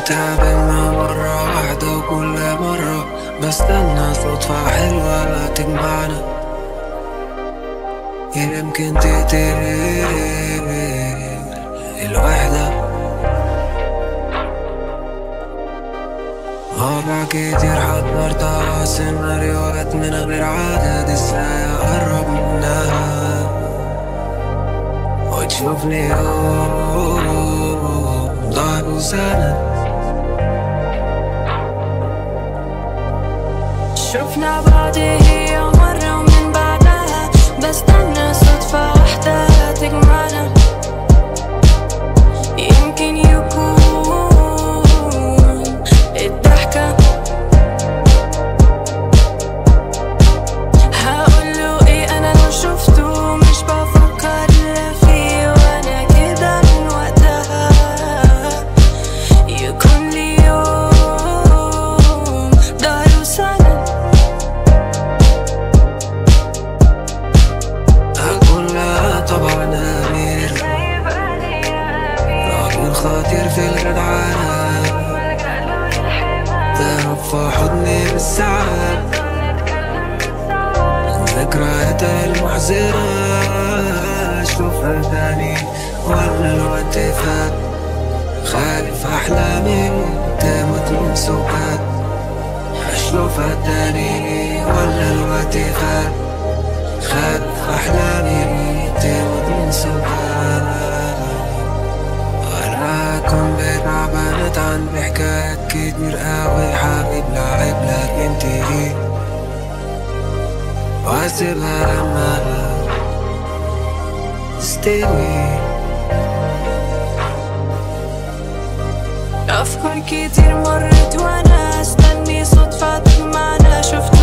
اتقابلنا مرة واحدة وكل مرة بستنى صدفة حلوة تجمعنا يمكن تقتل الوحدة مرة كتير حضرتها سيناريوهات من غير عدد ازاي اقرب منها وتشوفني يوم ضاع وسند شفنا بعض هي مرة ومن بعدها بستنى صدفة واحدة تجمعنا يمكن يكون الضحكة هقوله ايه انا لو شفته مش بفكر لا فيه وانا كده من وقتها يكون لي يوم ضهر وسند أكون لا طبعا أمير راجل خاطر في الجدعانة تهرب في حضني بالساعات ذكرياتها المحزنة أشوفها تاني ولا الوقت فات خالف أحلامي تموت من سكات أشوفها تاني ولا الوقت فات خالف أحلامي تموت من سكات أنا كنت تعبانة عن بحكايات كتير قوي حبيب لعب لكن تيجي واسيبها لما تستوي أفكار كتير مرت وأنا استني صدفة تجمعنا شفت